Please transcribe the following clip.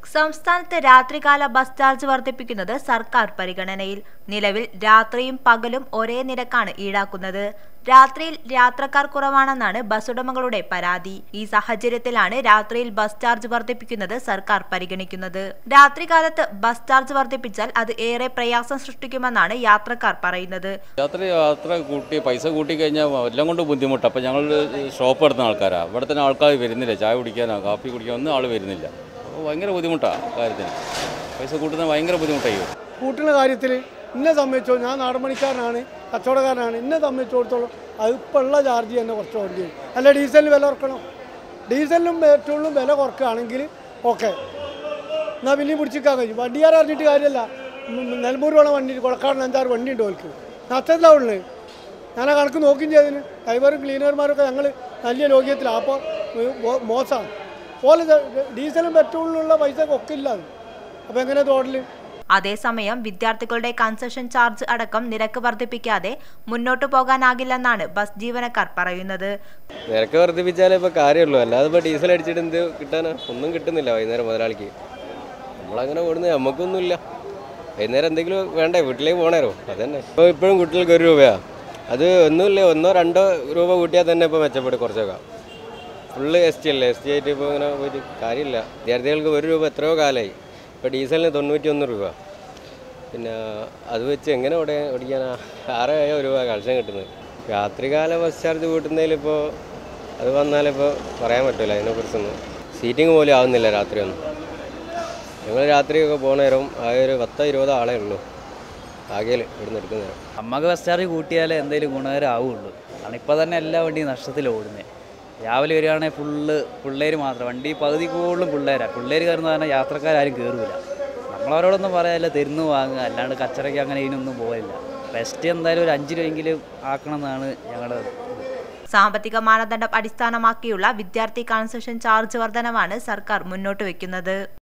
സംസ്ഥാനത്ത് രാത്രികാല bus charge വർദ്ധിപ്പിക്കുന്നത് സർക്കാർ പരിഗണനയിൽ നിലവിൽ രാത്രിയും പകലും ഒരേ നിരക്കാണ് ഈടാക്കുന്നത് രാത്രിയിൽ യാത്രക്കാർ കുറവാണെന്നാണ് ബസ് ഉടമകളുടെ പരാതി ഈ സാഹചര്യത്തിലാണ് രാത്രിയിൽ ബസ് ചാർജ് വർദ്ധിപ്പിക്കുന്നത് സർക്കാർ പരിഗണിക്കുന്നത് രാത്രികാലത്ത് ബസ് ചാർജ് വർദ്ധിപ്പിച്ചാൽ അത് ഏറെ പ്രയാസം സൃഷ്ടിക്കുമെന്നാണ് യാത്രക്കാർ പറയുന്നത് രാത്രി യാത്ര കൂട്ടി പൈസ കൂട്ടി കഴിഞ്ഞാൽ എല്ലാം കൊണ്ട് ബുദ്ധിമുട്ട് അപ്പോൾ ഞങ്ങൾ ഷോപ്പ് നടത്തുന്ന ആൾക്കാരാണ് ഇവിടെ തന്നെ ആൾക്കാർ വരുന്നില്ല ചായ കുടിക്കാനോ കാപ്പി കുടിക്കാനോ ഒന്നും ആൾ വരുന്നില്ല അപ്പോൾ ഭയങ്കര ബുദ്ധിമുട്ടാണ് കാര്യത്തിന് പൈസ കൂട്ടുന്നത് ഭയങ്കര ബുദ്ധിമുട്ടായി വരും. കൂട്ടുന്ന കാര്യത്തിൽ ഇന്നെ സംബന്ധിച്ചോ ഞാൻ നാടൻപണിക്കാരനാണ് കച്ചവടക്കാരനാണ് ഇന്നെ സംബന്ധിച്ചിടത്തോളം അത് ഇപ്പോൾ ഉള്ള ചാർജ് തന്നെ കുറച്ച് വേണ്ടി വരും അല്ല ഡീസലിന് വില കുറക്കണം ഡീസലിനും പെട്രോളിനും വില കുറക്കുകയാണെങ്കിൽ ഓക്കെ എന്നാൽ പിന്നെയും പിടിച്ചിക്കാൻ കഴിയും വണ്ടിയാർ അറിഞ്ഞിട്ട് കാര്യമല്ല ഉം, നിലമ്പൂർ വേണം വണ്ടി കൊളക്കാടിന് അഞ്ചാറ് വണ്ടി ഉണ്ട് ഓൽക്ക് നഷ്ടത്തിലാവുള്ളത് ഞാൻ ആ കണക്ക് നോക്കുകയും ചെയ്തതിന് ഡ്രൈവറും ക്ലീനർമാരൊക്കെ ഞങ്ങൾ നല്ല ലോക്യത്തിലാണ് അപ്പോൾ മോശമാണ് പോലെ ഡീസലും പെട്രോളിനുള്ള പൈസ ഒക്കെ ഇല്ല അത് അപ്പോൾ എങ്ങനെ തോട്ടൽ അതേസമയം വിദ്യാർത്ഥികളുടെ കൺസെഷൻ ചാർജ് അടക്കം നിരക്ക് വർദ്ധിപ്പിക്കാതെ മുന്നോട്ടു പോകാനാകില്ലെന്നാണ് ബസ് ജീവനക്കാർ പറയുന്നത് നിരക്ക് വർദ്ധിപ്പിച്ചാലേ ഇപ്പോൾ കാര്യമുള്ളൂ അല്ലാതെ ഇപ്പോൾ ഡീസൽ അടിച്ചിട്ട് എന്ത് കിട്ടാനാ ഒന്നും കിട്ടുന്നില്ല വൈകുന്നേരം മുതലാളിക്ക് നമ്മളങ്ങനെ ഓടുന്നത് നമുക്കൊന്നുമില്ല വൈകുന്നേരം എന്തെങ്കിലും വേണ്ടേ വീട്ടിലേക്ക് പോകണേരോ അതന്നെ ഇപ്പോൾ ഇപ്പോഴും കുട്ടികൾക്ക് ഒരു രൂപയാണ് അത് ഒന്നുമില്ല ഒന്നോ രണ്ടോ രൂപ കൂട്ടിയാൽ തന്നെ ഇപ്പോൾ മെച്ചപ്പെടും കുറച്ചൊക്കെ ഫുള്ള് എസ് ടി അല്ലേ എസ് ടി ആയിട്ട് ഇപ്പോൾ ഇങ്ങനെ പോയിട്ട് കാര്യമില്ല വിദ്യാർത്ഥികൾക്ക് ഒരു രൂപ എത്രയോ കാലമായി ഇപ്പോൾ ഡീസലിന് തൊണ്ണൂറ്റി ഒന്ന് രൂപ പിന്നെ അത് വെച്ച് എങ്ങനെ ഓടെ ഓടിക്കാനാ ആറ് ഏഴോ രൂപ കളക്ഷൻ കിട്ടുന്നത് രാത്രികാല ബസ് ചാർജ് കൂട്ടുന്നതിലിപ്പോൾ അത് വന്നാലിപ്പോൾ പറയാൻ പറ്റില്ല അതിനെക്കുറിച്ചൊന്നും സീറ്റിംഗ് പോലും ആവുന്നില്ല രാത്രിയൊന്നും ഞങ്ങൾ രാത്രിയൊക്കെ പോണ നേരം ആ ഒരു പത്തോ ഇരുപതോ ആളേ ഉള്ളൂ ആകെയിൽ ഇവിടുന്ന് എടുക്കുന്ന നേരം നമുക്ക് ബസ് ചാർജ് കൂട്ടിയാലേ എന്തെങ്കിലും ഗുണകരമാവുള്ളൂ കാരണം ഇപ്പോൾ തന്നെ എല്ലാ വണ്ടിയും നഷ്ടത്തിൽ ഓടുന്നത് രാവിലെ വരികയാണെങ്കിൽ ഫുള്ള് പിള്ളേർ മാത്രം വണ്ടി പകുതി കൂടുതലും പിള്ളേരാണ് പിള്ളേർ കയറുന്ന കാരണം യാത്രക്കാരും കയറില്ല നമ്മളവരോടൊന്നും പറയാനില്ല തരുന്നു വാങ്ങുക അല്ലാണ്ട് കച്ചറയ്ക്ക് അങ്ങനെ ഇതിനൊന്നും പോകില്ല ബെസ്റ്റ് എന്തായാലും ഒരു അഞ്ച് രൂപയെങ്കിലും ആക്കണം എന്നാണ് ഞങ്ങളുടെ സാമ്പത്തിക മാനദണ്ഡം അടിസ്ഥാനമാക്കിയുള്ള വിദ്യാർത്ഥി കൺസെഷൻ ചാർജ് വർധനവാണ് സർക്കാർ മുന്നോട്ട് വയ്ക്കുന്നത്